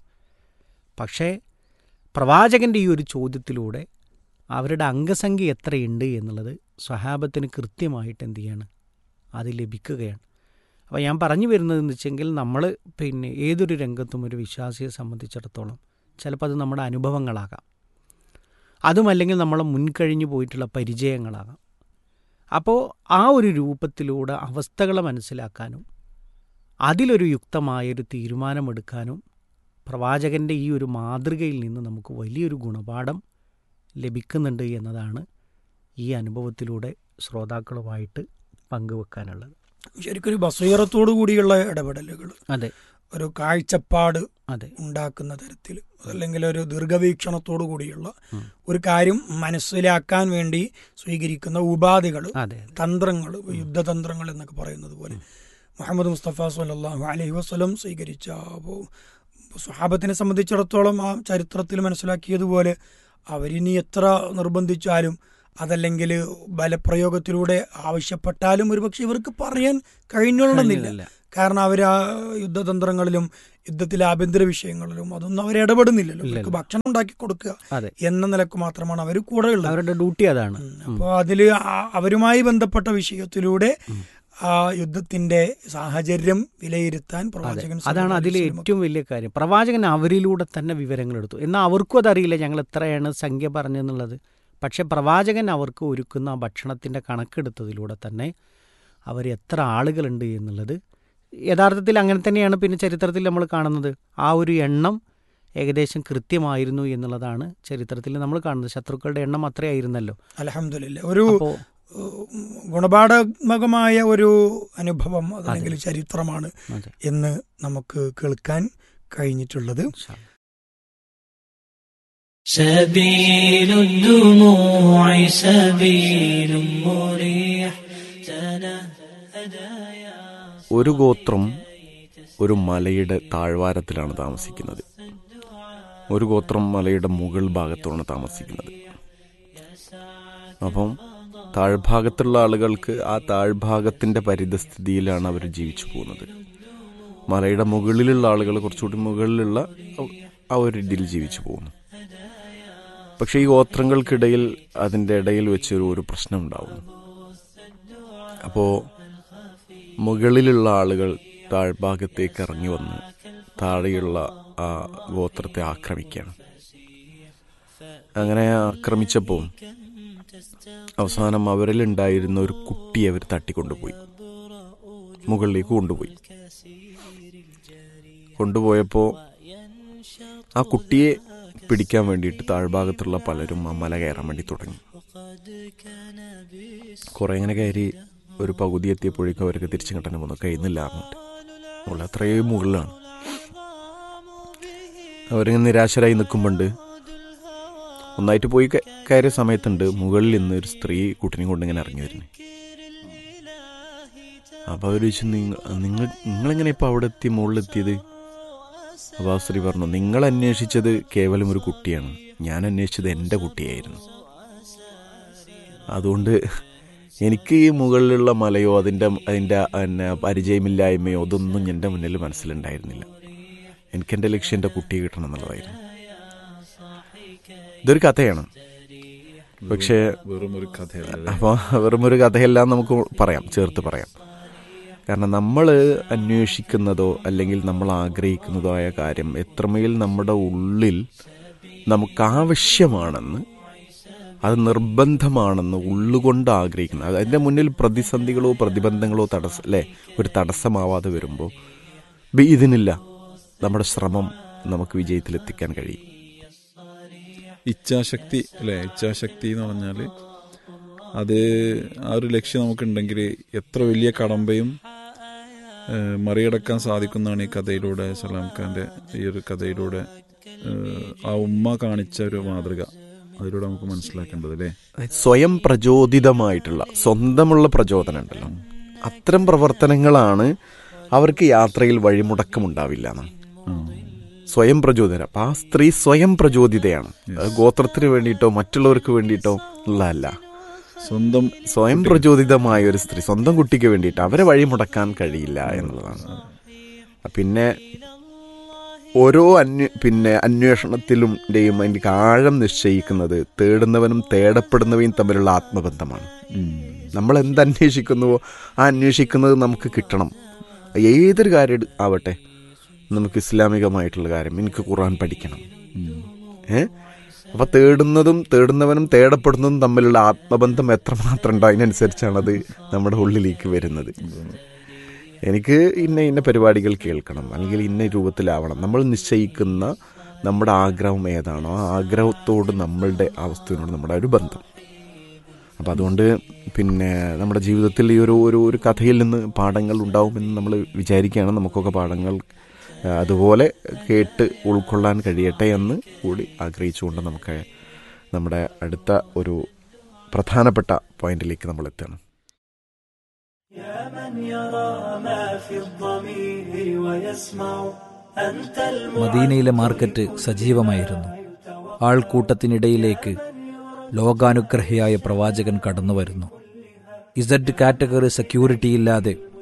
പക്ഷേ പ്രവാചകൻ്റെ ഈ ഒരു ചോദ്യത്തിലൂടെ അവരുടെ അംഗസംഖ്യ എത്രയുണ്ട് എന്നുള്ളത് സ്വഹാബത്തിന് കൃത്യമായിട്ട് എന്ത് ചെയ്യാണ് അത് ലഭിക്കുകയാണ് അപ്പോൾ ഞാൻ പറഞ്ഞു വരുന്നതെന്ന് വെച്ചെങ്കിൽ നമ്മൾ പിന്നെ ഏതൊരു രംഗത്തും ഒരു വിശ്വാസിയെ സംബന്ധിച്ചിടത്തോളം ചിലപ്പോൾ അത് നമ്മുടെ അനുഭവങ്ങളാകാം അതുമല്ലെങ്കിൽ നമ്മളെ മുൻകഴിഞ്ഞു പോയിട്ടുള്ള പരിചയങ്ങളാകാം അപ്പോൾ ആ ഒരു രൂപത്തിലൂടെ അവസ്ഥകളെ മനസ്സിലാക്കാനും അതിലൊരു യുക്തമായൊരു തീരുമാനമെടുക്കാനും പ്രവാചകൻ്റെ ഈ ഒരു മാതൃകയിൽ നിന്ന് നമുക്ക് വലിയൊരു ഗുണപാഠം ലഭിക്കുന്നുണ്ട് എന്നതാണ് ഈ അനുഭവത്തിലൂടെ ശ്രോതാക്കളുമായിട്ട് പങ്കുവെക്കാനുള്ളത് ശരിക്കും ഒരു ബസീറത്തോടു കൂടിയുള്ള ഇടപെടലുകൾ അതെ ഒരു കാഴ്ചപ്പാട് അതെ ഉണ്ടാക്കുന്ന തരത്തിൽ അല്ലെങ്കിൽ ഒരു ദീർഘവീക്ഷണത്തോടു കൂടിയുള്ള ഒരു കാര്യം മനസ്സിലാക്കാൻ വേണ്ടി സ്വീകരിക്കുന്ന ഉപാധികൾ അതെ തന്ത്രങ്ങൾ യുദ്ധതന്ത്രങ്ങൾ എന്നൊക്കെ പറയുന്നത് പോലെ മുഹമ്മദ് മുസ്തഫ സല്ലല്ലാഹു അലൈഹി വസല്ലം സ്വീകരിച്ച അപ്പോൾ സ്വഹാബത്തിനെ സംബന്ധിച്ചിടത്തോളം ആ ചരിത്രത്തിൽ മനസ്സിലാക്കിയതുപോലെ അവരിനി എത്ര നിർബന്ധിച്ചാലും അതല്ലെങ്കിൽ ബലപ്രയോഗത്തിലൂടെ ആവശ്യപ്പെട്ടാലും ഒരുപക്ഷെ ഇവർക്ക് പറയാൻ കഴിഞ്ഞോളണമെന്നില്ല കഴിഞ്ഞില്ല. കാരണം അവർ ആ യുദ്ധതന്ത്രങ്ങളിലും യുദ്ധത്തിലെ ആഭ്യന്തര വിഷയങ്ങളിലും അതൊന്നും അവർ ഇടപെടുന്നില്ലല്ലോ അവർക്ക് ഭക്ഷണം ഉണ്ടാക്കി കൊടുക്കുക അതെ എന്ന നിലക്ക് മാത്രമാണ് അവർ കൂടെ ഉള്ളത് അവരുടെ ഡ്യൂട്ടി അതാണ് അപ്പോൾ അതിൽ അവരുമായി ബന്ധപ്പെട്ട വിഷയത്തിലൂടെ ആ യുദ്ധത്തിന്റെ സാഹചര്യം വിലയിരുത്താൻ പ്രവാചകൻ അതാണ് സല്ലല്ലാഹു അതിൽ അലൈഹി വസല്ലം ഏറ്റവും വലിയ കാര്യം പ്രവാചകൻ അവരിലൂടെ തന്നെ വിവരങ്ങൾ എടുത്തു എന്നാൽ അവർക്കും അതറിയില്ല ഞങ്ങൾ എത്രയാണ് സംഖ്യ പറഞ്ഞെന്നുള്ളത് പക്ഷെ പ്രവാചകൻ അവർക്ക് ഒരുക്കുന്ന ആ ഭക്ഷണത്തിൻ്റെ കണക്കെടുത്തതിലൂടെ തന്നെ അവർ എത്ര ആളുകളുണ്ട് എന്നുള്ളത് യഥാർത്ഥത്തിൽ അങ്ങനെ തന്നെയാണ് പിന്നെ ചരിത്രത്തിൽ നമ്മൾ കാണുന്നത് ആ ഒരു എണ്ണം ഏകദേശം കൃത്യമായിരുന്നു എന്നുള്ളതാണ് ചരിത്രത്തിൽ നമ്മൾ കാണുന്നത് ശത്രുക്കളുടെ എണ്ണം അത്രയായിരുന്നല്ലോ അൽഹംദുലില്ലാ ഒരു അപ്പോൾ ഉം, ഗുണപാഠകമായ ഒരു അനുഭവം അതല്ലെങ്കിൽ ചരിത്രമാണ് അതെ എന്ന് നമുക്ക് കേൾക്കാൻ കഴിഞ്ഞിട്ടുള്ളത് سبيل الدموع سبيل مريح تنهدى يا ഒരു ഗോത്രം ഒരു മലയുടെ താഴ്വാരത്തിലാണ് താമസിക്കുന്നത് ഒരു ഗോത്രം മലയുടെ മുകൾ ഭാഗത്താണ് താമസിക്കുന്നത് അപ്പം താഴ്ഭാഗത്തുള്ള ആളുകൾക്ക് ആ താഴ്ഭാഗത്തിന്റെ പരിതസ്ഥിതിയിലാണ് അവർ ജീവിച്ചു പോകുന്നത് മലയുടെ മുകളിലുള്ള ആളുകൾ കുറച്ചുകൂടി മുകളിലുള്ള ആ ഒരു രീതിയിൽ ജീവിച്ചു പോകുന്നു പക്ഷേ ഈ ഗോത്രങ്ങൾക്കിടയിൽ അതിൻ്റെ ഇടയിൽ വെച്ചൊരു ഒരു പ്രശ്നം ഉണ്ടാവുന്നു അപ്പോൾ മുകളിലുള്ള ആളുകൾ താഴ്ഭാഗത്തേക്ക് ഇറങ്ങി വന്ന് താഴെയുള്ള ആ ഗോത്രത്തെ ആക്രമിക്കുകയാണ് അങ്ങനെ ആക്രമിച്ചപ്പോൾ അവസാനം അവരിലുണ്ടായിരുന്ന ഒരു കുട്ടിയെ അവർ തട്ടിക്കൊണ്ടുപോയി മുകളിലേക്ക് കൊണ്ടുപോയി കൊണ്ടുപോയപ്പോൾ ആ കുട്ടിയെ പിടിക്കാൻ വേണ്ടിയിട്ട് താഴ്ഭാഗത്തുള്ള പലരും ആ മല കയറാൻ വേണ്ടി തുടങ്ങി കുറെ ഇങ്ങനെ കയറി ഒരു പകുതി എത്തിയപ്പോഴേക്കും അവർക്ക് തിരിച്ചിങ്ങോട്ടന്നെ വന്നു കഴിയുന്നില്ല അങ്ങോട്ട് മുകളിൽ അത്രയും മുകളിലാണ് അവരിങ്ങനെ നിരാശരായി നിൽക്കുമ്പോണ്ട് ഒന്നായിട്ട് പോയി ക- കയറിയ സമയത്തുണ്ട് മുകളിൽ നിന്ന് ഒരു സ്ത്രീ കുട്ടിനെയും കൊണ്ട് ഇങ്ങനെ ഇറങ്ങി വരുന്നത് അപ്പൊ അവർ ചോദിച്ചു നിങ്ങൾ നിങ്ങൾ നിങ്ങളെങ്ങനെ ഇപ്പൊ അവിടെ എത്തി മുകളിലെത്തിയത് അപ്പൊ ആ സ്ത്രീ പറഞ്ഞു നിങ്ങൾ അന്വേഷിച്ചത് കേവലം ഒരു കുട്ടിയാണ് ഞാൻ അന്വേഷിച്ചത് എൻ്റെ കുട്ടിയായിരുന്നു അതുകൊണ്ട് എനിക്ക് ഈ മുകളിലുള്ള മലയോ അതിൻ്റെ അതിൻ്റെ പിന്നെ പരിചയമില്ലായ്മയോ അതൊന്നും എൻ്റെ മുന്നിൽ മനസ്സിലുണ്ടായിരുന്നില്ല എനിക്ക് എൻ്റെ ലക്ഷ്യം എൻ്റെ കുട്ടിയെ കിട്ടണം എന്നുള്ളതായിരുന്നു ഇതൊരു കഥയാണ് പക്ഷേ വെറും ഒരു കഥയല്ല അപ്പോൾ വെറും ഒരു കഥയല്ല എന്ന് നമുക്ക് പറയാം ചേർത്ത് പറയാം കാരണം നമ്മൾ അന്വേഷിക്കുന്നതോ അല്ലെങ്കിൽ നമ്മൾ ആഗ്രഹിക്കുന്നതോ ആയ കാര്യം എത്രമേൽ നമ്മുടെ ഉള്ളിൽ നമുക്ക് ആവശ്യമാണെന്ന് അത് നിർബന്ധമാണെന്ന് ഉള്ളുകൊണ്ട് ആഗ്രഹിക്കുന്നത് അത് അതിൻ്റെ മുന്നിൽ പ്രതിസന്ധികളോ പ്രതിബന്ധങ്ങളോ തടസ്സം അല്ലേ ഒരു തടസ്സമാവാതെ വരുമ്പോൾ ബി ഇതിനില്ല നമ്മുടെ ശ്രമം നമുക്ക് വിജയത്തിലെത്തിക്കാൻ കഴിയും ഇച്ഛാശക്തി അല്ലെ ഇച്ഛാശക്തി എന്ന് പറഞ്ഞാൽ അത് ആ ഒരു ലക്ഷ്യം നമുക്കുണ്ടെങ്കിൽ എത്ര വലിയ കടമ്പയും ഏഹ്, മറികടക്കാൻ സാധിക്കുന്നതാണ് ഈ കഥയിലൂടെ സലാം ഖാന്റെ ഈ ഒരു കഥയിലൂടെ ഏഹ്, ആ ഉമ്മ കാണിച്ച ഒരു മാതൃക അതിലൂടെ നമുക്ക് മനസ്സിലാക്കേണ്ടത് അല്ലേ സ്വയം പ്രചോദിതമായിട്ടുള്ള സ്വന്തമുള്ള പ്രചോദനം ഉണ്ടല്ലോ അത്തരം പ്രവർത്തനങ്ങളാണ് അവർക്ക് യാത്രയിൽ വഴിമുടക്കമുണ്ടാവില്ല എന്നാണ് സ്വയം പ്രചോദനം അപ്പൊ ആ സ്ത്രീ സ്വയം പ്രചോദിതയാണ് അത് ഗോത്രത്തിന് വേണ്ടിയിട്ടോ മറ്റുള്ളവർക്ക് വേണ്ടിയിട്ടോ ഉള്ളതല്ല സ്വന്തം സ്വയം പ്രചോദിതമായ ഒരു സ്ത്രീ സ്വന്തം കുട്ടിക്ക് വേണ്ടിയിട്ട് അവരെ വഴിമുടക്കാൻ കഴിയില്ല എന്നുള്ളതാണ് പിന്നെ ഓരോ അന്വ പിന്നെ അന്വേഷണത്തിലുടെയും അതിൻ്റെ ആഴം നിശ്ചയിക്കുന്നത് തേടുന്നവനും തേടപ്പെടുന്നവയും തമ്മിലുള്ള ആത്മബന്ധമാണ് നമ്മൾ എന്ത് അന്വേഷിക്കുന്നുവോ ആ അന്വേഷിക്കുന്നത് നമുക്ക് കിട്ടണം ഏതൊരു കാര്യം ആവട്ടെ നമുക്ക് ഇസ്ലാമികമായിട്ടുള്ള കാര്യം എനിക്ക് ഖുർആൻ പഠിക്കണം ഏ അപ്പൊ തേടുന്നതും തേടുന്നവനും തേടപ്പെടുന്നതും തമ്മിലുള്ള ആത്മബന്ധം എത്രമാത്രം ഉണ്ടോ അതിനനുസരിച്ചാണ് അത് നമ്മുടെ ഉള്ളിലേക്ക് വരുന്നത് എനിക്ക് ഇന്ന ഇന്ന പരിപാടികൾ കേൾക്കണം അല്ലെങ്കിൽ ഇന്ന രൂപത്തിലാവണം നമ്മൾ നിശ്ചയിക്കുന്ന നമ്മുടെ ആഗ്രഹം ഏതാണോ ആ ആഗ്രഹത്തോട് നമ്മളുടെ അവസ്ഥയോട് നമ്മുടെ ഒരു ബന്ധം അപ്പം അതുകൊണ്ട് പിന്നെ നമ്മുടെ ജീവിതത്തിൽ ഈ ഒരു ഒരു ഒരു കഥയിൽ നിന്ന് പാഠങ്ങൾ ഉണ്ടാവുമെന്ന് നമ്മൾ വിചാരിക്കുകയാണ് നമുക്കൊക്കെ പാഠങ്ങൾ ആ, അതുപോലെ കേട്ട് ഉൾക്കൊള്ളാൻ കഴിയട്ടെ എന്ന് കൂടി ആഗ്രഹിച്ചുകൊണ്ട് നമുക്ക് നമ്മുടെ അടുത്ത ഒരു പ്രധാനപ്പെട്ട പോയിന്റിലേക്ക് നമ്മൾ എത്തണം من يرى ما في الضمير ويسمع أنت മദീനയിലെ മാർക്കറ്റ് സജീവമായിരുന്നു ആൾക്കൂട്ടത്തിനിടയിലേക്ക് ലോകാനുഗ്രഹിയായ പ്രവാചകൻ കടന്നു വരുന്നു ഇസഡ് കാറ്റഗറി സെക്യൂരിറ്റിയില്ലാതെ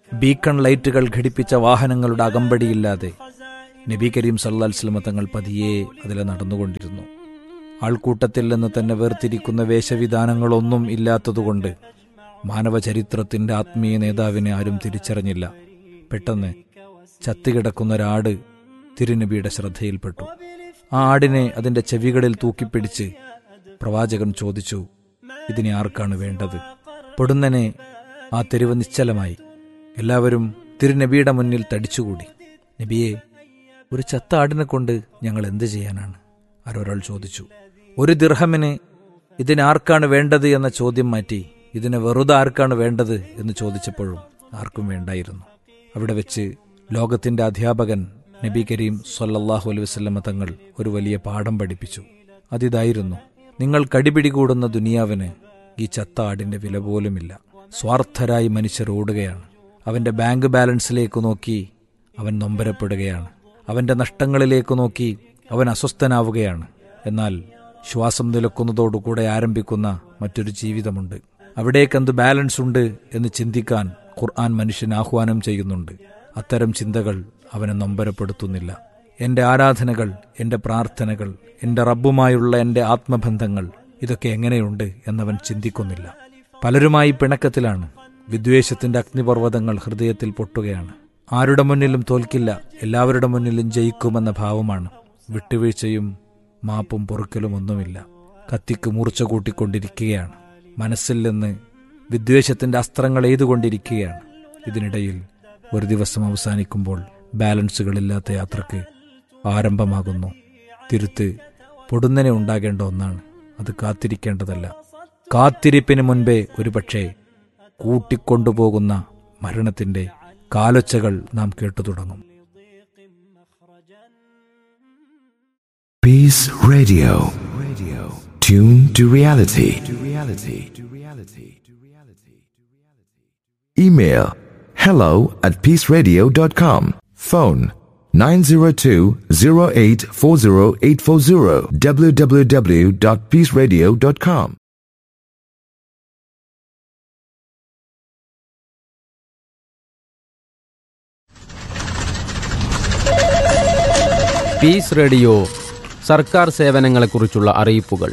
ബീക്കൺ ലൈറ്റുകൾ ഘടിപ്പിച്ച വാഹനങ്ങളുടെ അകമ്പടിയില്ലാതെ നബി കരീം സല്ലാ വസ്ലമ തങ്ങൾ പതിയെ അതിലെ നടന്നുകൊണ്ടിരുന്നു ആൾക്കൂട്ടത്തിൽ നിന്ന് തന്നെ വേർതിരിക്കുന്ന വേഷവിധാനങ്ങളൊന്നും ഇല്ലാത്തതുകൊണ്ട് മാനവചരിത്രത്തിന്റെ ആത്മീയ നേതാവിനെ ആരും തിരിച്ചറിഞ്ഞില്ല പെട്ടെന്ന് ചത്തുകിടക്കുന്ന ഒരാട് തിരുനബിയുടെ ശ്രദ്ധയിൽപ്പെട്ടു ആ ആടിനെ അതിന്റെ ചെവികളിൽ തൂക്കിപ്പിടിച്ച് പ്രവാചകൻ ചോദിച്ചു ഇതിനെ ആർക്കാണ് വേണ്ടത് പൊടുന്നനെ ആ തെരുവ് നിശ്ചലമായി എല്ലാവരും തിരുനബിയുടെ മുന്നിൽ തടിച്ചുകൂടി നബിയെ ഒരു ചത്ത ആടിനെ കൊണ്ട് ഞങ്ങൾ എന്ത് ചെയ്യാനാണ് ആരൊരാൾ ചോദിച്ചു ഒരു ദിർഹമിന് ഇതിനാർക്കാണ് വേണ്ടത് എന്ന ചോദ്യം മാറ്റി ഇതിനെ വെറുതെ ആർക്കാണ് വേണ്ടത് എന്ന് ചോദിച്ചപ്പോഴും ആർക്കും വേണ്ടായിരുന്നു അവിടെ വെച്ച് ലോകത്തിന്റെ അധ്യാപകൻ നബി കരീം സൊല്ലാഹു അലൈഹി വസ്ലമ തങ്ങൾ ഒരു വലിയ പാഠം പഠിപ്പിച്ചു അതിതായിരുന്നു നിങ്ങൾ കടിപിടികൂടുന്ന ദുനിയാവിന് ഈ ചത്ത ആടിന്റെ വില പോലുമില്ല സ്വാർത്ഥരായി മനുഷ്യർ ഓടുകയാണ് അവന്റെ ബാങ്ക് ബാലൻസിലേക്ക് നോക്കി അവൻ നൊമ്പരപ്പെടുകയാണ് അവന്റെ നഷ്ടങ്ങളിലേക്ക് നോക്കി അവൻ അസ്വസ്ഥനാവുകയാണ് എന്നാൽ ശ്വാസം നിലക്കുന്നതോടുകൂടെ ആരംഭിക്കുന്ന മറ്റൊരു ജീവിതമുണ്ട് അവിടേക്കെന്ത് ബാലൻസ് ഉണ്ട് എന്ന് ചിന്തിക്കാൻ ഖുർആൻ മനുഷ്യൻ ആഹ്വാനം ചെയ്യുന്നുണ്ട് അത്തരം ചിന്തകൾ അവനെ നൊമ്പരപ്പെടുത്തുന്നില്ല എൻ്റെ ആരാധനകൾ എൻ്റെ പ്രാർത്ഥനകൾ എൻ്റെ റബ്ബുമായുള്ള എൻ്റെ ആത്മബന്ധങ്ങൾ ഇതൊക്കെ എങ്ങനെയുണ്ട് എന്നവൻ ചിന്തിക്കുന്നില്ല പലരുമായി പിണക്കത്തിലാണ് വിദ്വേഷത്തിന്റെ അഗ്നിപർവ്വതങ്ങൾ ഹൃദയത്തിൽ പൊട്ടുകയാണ് ആരുടെ മുന്നിലും തോൽക്കില്ല എല്ലാവരുടെ മുന്നിലും ജയിക്കുമെന്ന ഭാവമാണ് വിട്ടുവീഴ്ചയും മാപ്പും പൊറുക്കലും ഒന്നുമില്ല കത്തിക്ക് മൂർച്ച കൂട്ടിക്കൊണ്ടിരിക്കുകയാണ് മനസ്സിൽ നിന്ന് വിദ്വേഷത്തിന്റെ അസ്ത്രങ്ങൾ എയ്തുകൊണ്ടിരിക്കുകയാണ് ഇതിനിടയിൽ ഒരു ദിവസം അവസാനിക്കുമ്പോൾ ബാലൻസുകളില്ലാത്ത യാത്രക്ക് ആരംഭമാകുന്നു തിരുത്ത് പൊടുന്നനെ ഉണ്ടാകേണ്ട ഒന്നാണ് അത് കാത്തിരിക്കേണ്ടതല്ല കാത്തിരിപ്പിന് മുൻപേ ഒരുപക്ഷെ കൂട്ടിക്കൊണ്ടുപോകുന്ന മരണത്തിന്റെ കാലൊച്ചകൾ നാം കേട്ടു തുടങ്ങും Peace Radio. Radio. Tune to reality. To reality. To reality. To reality. Email hello at peaceradio.com. Phone 902-0840840 www.peaceradio.com. Peace radio സർക്കാർ സേവനങ്ങളെക്കുറിച്ചുള്ള അറിയിപ്പുകൾ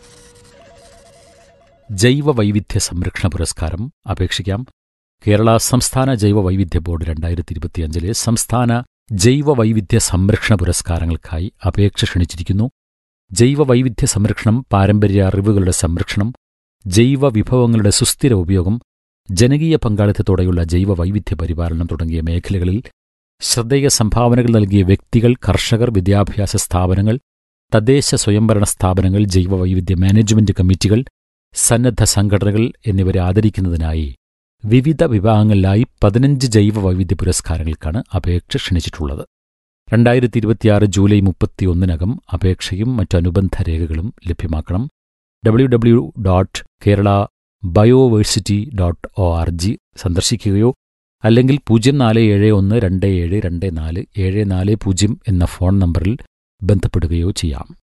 ജൈവ വൈവിധ്യ സംരക്ഷണ പുരസ്കാരം അപേക്ഷിക്കാം കേരള സംസ്ഥാന ജൈവ വൈവിധ്യ ബോർഡ് രണ്ടായിരത്തി ഇരുപത്തിയഞ്ചിലെ സംസ്ഥാന ജൈവ വൈവിധ്യ സംരക്ഷണ പുരസ്കാരങ്ങൾക്കായി അപേക്ഷ ക്ഷണിച്ചിരിക്കുന്നു ജൈവ വൈവിധ്യ സംരക്ഷണം പാരമ്പര്യ അറിവുകളുടെ സംരക്ഷണം ജൈവ വിഭവങ്ങളുടെ സുസ്ഥിര ഉപയോഗം ജനകീയ പങ്കാളിത്തത്തോടെയുള്ള ജൈവ വൈവിധ്യ പരിപാലനം തുടങ്ങിയ മേഖലകളിൽ ശ്രദ്ധേയ സംഭാവനകൾ നൽകിയ വ്യക്തികൾ കർഷകർ വിദ്യാഭ്യാസ സ്ഥാപനങ്ങൾ തദ്ദേശ സ്വയംഭരണ സ്ഥാപനങ്ങൾ ജൈവ വൈവിധ്യ മാനേജ്മെന്റ് കമ്മിറ്റികൾ സന്നദ്ധ സംഘടനകൾ എന്നിവരെ ആദരിക്കുന്നതിനായി വിവിധ വിഭാഗങ്ങളിലായി പതിനഞ്ച് ജൈവ വൈവിധ്യ പുരസ്കാരങ്ങൾക്കാണ് അപേക്ഷ ക്ഷണിച്ചിട്ടുള്ളത് രണ്ടായിരത്തി ഇരുപത്തിയാറ് ജൂലൈ മുപ്പത്തിയൊന്നിനകം അപേക്ഷയും മറ്റു അനുബന്ധ രേഖകളും ലഭ്യമാക്കണം W W dot Kerala biodiversity dot O R G സന്ദർശിക്കുകയോ അല്ലെങ്കിൽ പൂജ്യം നാല് ഏഴ് ഒന്ന് രണ്ട് ഏഴ് രണ്ട് നാല് ഏഴ് നാല് പൂജ്യം എന്ന ഫോൺ നമ്പറിൽ ബന്ധപ്പെടുകയോ ചെയ്യാം